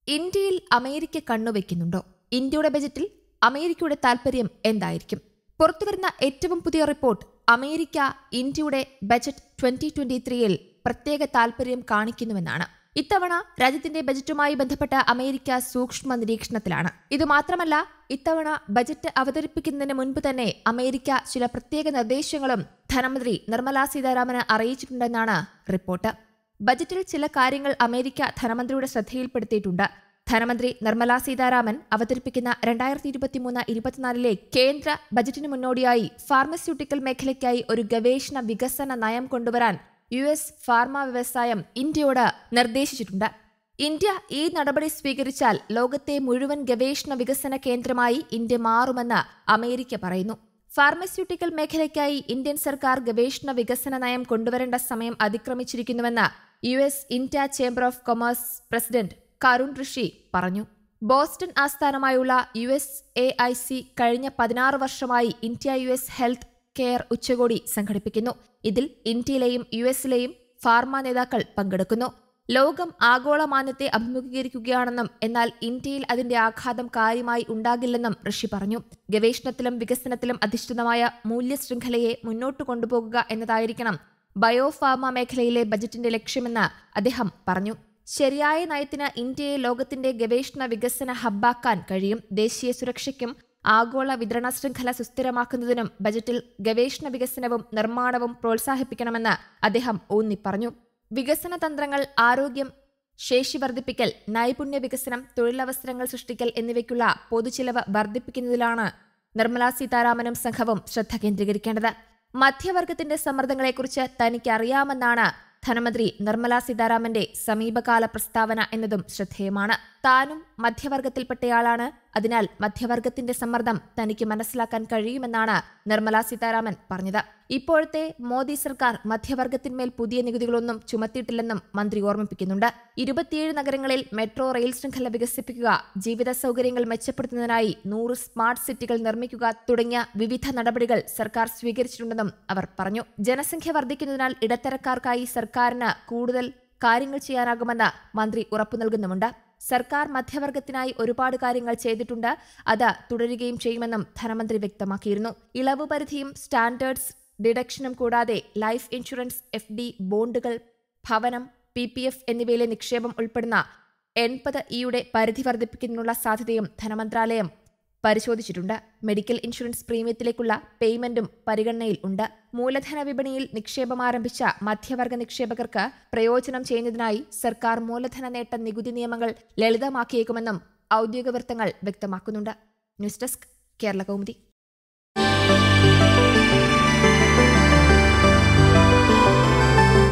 ഇന്ത്യയിൽ അമേരിക്ക കണ്ണുവെക്കുന്നുണ്ടോ ഇന്ത്യയുടെ ബജറ്റിൽ അമേരിക്കയുടെ താൽപര്യം എന്തായിരിക്കും പുറത്തുവരുന്ന ഏറ്റവും പുതിയ റിപ്പോർട്ട് അമേരിക്ക ഇന്ത്യയുടെ ബജറ്റ് ട്വന്റി ട്വന്റി ത്രീയിൽ പ്രത്യേക താൽപര്യം കാണിക്കുന്നുവെന്നാണ് ഇത്തവണ രാജ്യത്തിന്റെ ബജറ്റുമായി ബന്ധപ്പെട്ട അമേരിക്ക സൂക്ഷ്മ നിരീക്ഷണത്തിലാണ് ഇതുമാത്രമല്ല ഇത്തവണ ബജറ്റ് അവതരിപ്പിക്കുന്നതിന് മുൻപ് തന്നെ അമേരിക്ക ചില പ്രത്യേക നിർദ്ദേശങ്ങളും ധനമന്ത്രി നിർമ്മലാ സീതാരാമന് അറിയിച്ചിട്ടുണ്ടെന്നാണ് റിപ്പോർട്ട് ബജറ്റിൽ ചില കാര്യങ്ങൾ അമേരിക്ക ധനമന്ത്രിയുടെ ശ്രദ്ധയിൽപ്പെടുത്തിയിട്ടുണ്ട് ധനമന്ത്രി നിർമ്മല സീതാരാമൻ അവതരിപ്പിക്കുന്ന രണ്ടായിരത്തി ഇരുപത്തിമൂന്ന് ഇരുപത്തിനാലിലെ കേന്ദ്ര ബജറ്റിന് മുന്നോടിയായി ഫാർമസ്യൂട്ടിക്കൽ മേഖലയ്ക്കായി ഒരു ഗവേഷണ വികസന നയം കൊണ്ടുവരാൻ യു എസ് ഫാർമ വ്യവസായം ഇന്ത്യയോട് നിർദ്ദേശിച്ചിട്ടുണ്ട് ഇന്ത്യ ഈ നടപടി സ്വീകരിച്ചാൽ ലോകത്തെ മുഴുവൻ ഗവേഷണ വികസന കേന്ദ്രമായി ഇന്ത്യ മാറുമെന്ന് അമേരിക്ക പറയുന്നു ഫാർമസ്യൂട്ടിക്കൽ മേഖലയ്ക്കായി ഇന്ത്യൻ സർക്കാർ ഗവേഷണ വികസന നയം കൊണ്ടുവരേണ്ട സമയം അതിക്രമിച്ചിരിക്കുന്നുവെന്ന് U S India chamber of commerce president Karun Rishi പറഞ്ഞു ബോസ്റ്റൺ ആസ്ഥാനമായുള്ള U S A I C കഴിഞ്ഞ പതിനാറ് വർഷമായി India U S health care ഉച്ചകോടി സംഘടിപ്പിക്കുന്നു ഇതിൽ ഇന്ത്യയിലെയും യു എസിലെയും ഫാർമ നേതാക്കൾ പങ്കെടുക്കുന്നു ലോകം ആഗോള മാന്യത്തെ അഭിമുഖീകരിക്കുകയാണെന്നും എന്നാൽ ഇന്ത്യയിൽ അതിന്റെ ആഘാതം കാര്യമായി ഉണ്ടാകില്ലെന്നും ഋഷി പറഞ്ഞു ഗവേഷണത്തിലും വികസനത്തിലും അധിഷ്ഠിതമായ മൂല്യശൃംഖലയെ മുന്നോട്ട് കൊണ്ടുപോകുക എന്നതായിരിക്കണം ബയോഫാർമ മേഖലയിലെ ബജറ്റിന്റെ ലക്ഷ്യമെന്ന് അദ്ദേഹം പറഞ്ഞു ശരിയായ നയത്തിന് ഇന്ത്യയെ ലോകത്തിന്റെ ഗവേഷണ വികസന ഹബ്ബാക്കാൻ കഴിയും ദേശീയ സുരക്ഷയ്ക്കും ആഗോള വിതരണ ശൃംഖല സുസ്ഥിരമാക്കുന്നതിനും ബജറ്റിൽ ഗവേഷണ വികസനവും നിർമ്മാണവും പ്രോത്സാഹിപ്പിക്കണമെന്ന് അദ്ദേഹം ഊന്നി പറഞ്ഞു വികസന തന്ത്രങ്ങൾ ആരോഗ്യം ശേഷി വർദ്ധിപ്പിക്കൽ നൈപുണ്യ വികസനം തൊഴിലവസരങ്ങൾ സൃഷ്ടിക്കൽ എന്നിവയ്ക്കുള്ള പൊതുചിലവ് വർദ്ധിപ്പിക്കുന്നതിലാണ് നിർമ്മലാ സീതാരാമനും സംഘവും ശ്രദ്ധ കേന്ദ്രീകരിക്കേണ്ടത് മധ്യവർഗത്തിന്റെ സമ്മർദ്ദങ്ങളെക്കുറിച്ച് തനിക്ക് അറിയാമെന്നാണ് ധനമന്ത്രി നിർമ്മലാ സീതാരാമന്റെ സമീപകാല പ്രസ്താവന എന്നതും ശ്രദ്ധേയമാണ് താനും മധ്യവർഗത്തിൽപ്പെട്ടയാളാണ് അതിനാൽ മധ്യവർഗത്തിന്റെ സമ്മർദ്ദം തനിക്ക് മനസ്സിലാക്കാൻ കഴിയുമെന്നാണ് നിർമ്മലാ സീതാരാമൻ പറഞ്ഞത് ഇപ്പോഴത്തെ മോദി സർക്കാർ മധ്യവർഗത്തിന്മേൽ പുതിയ നികുതികളൊന്നും ചുമത്തിയിട്ടില്ലെന്നും മന്ത്രി ഓർമ്മിപ്പിക്കുന്നുണ്ട് ഇരുപത്തിയേഴ് നഗരങ്ങളിൽ മെട്രോ റെയിൽ ശൃംഖല വികസിപ്പിക്കുക ജീവിത സൗകര്യങ്ങൾ മെച്ചപ്പെടുത്തുന്നതിനായി നൂറ് സ്മാർട്ട് സിറ്റികൾ നിർമ്മിക്കുക തുടങ്ങിയ വിവിധ നടപടികൾ സർക്കാർ സ്വീകരിച്ചിട്ടുണ്ടെന്നും അവർ പറഞ്ഞു ജനസംഖ്യ വർദ്ധിക്കുന്നതിനാൽ ഇടത്തരക്കാർക്കായി സർക്കാരിന് കൂടുതൽ കാര്യങ്ങൾ ചെയ്യാനാകുമെന്ന് മന്ത്രി ഉറപ്പു നൽകുന്നുമുണ്ട് സർക്കാർ മധ്യവർഗത്തിനായി ഒരുപാട് കാര്യങ്ങൾ ചെയ്തിട്ടുണ്ട് അത് തുടരുകയും ചെയ്യുമെന്നും ധനമന്ത്രി വ്യക്തമാക്കിയിരുന്നു ഇളവ് പരിധിയും സ്റ്റാൻഡേർഡ്സ് ഡിഡക്ഷനും കൂടാതെ ലൈഫ് ഇൻഷുറൻസ് എഫ് ഡി ബോണ്ടുകൾ ഭവനം പി പി എഫ് എന്നിവയിലെ നിക്ഷേപം ഉൾപ്പെടുന്ന എൺപത് ഇയുടെ പരിധി വർദ്ധിപ്പിക്കുന്നതിനുള്ള സാധ്യതയും ധനമന്ത്രാലയം പരിശോധിച്ചിട്ടുണ്ട് മെഡിക്കൽ ഇൻഷുറൻസ് പ്രീമിയത്തിലേക്കുള്ള പേയ്മെന്റും പരിഗണനയിൽ ഉണ്ട് മൂലധന വിപണിയിൽ നിക്ഷേപം ആരംഭിച്ച മധ്യവർഗ നിക്ഷേപകർക്ക് പ്രയോജനം ചെയ്യുന്നതിനായി സർക്കാർ മൂലധന നേട്ട നികുതി നിയമങ്ങൾ ലളിതമാക്കിയേക്കുമെന്നും ഔദ്യോഗിക വൃത്തങ്ങൾ വ്യക്തമാക്കുന്നുണ്ട് ന്യൂസ് ഡെസ്ക് കേരള കൗമുദി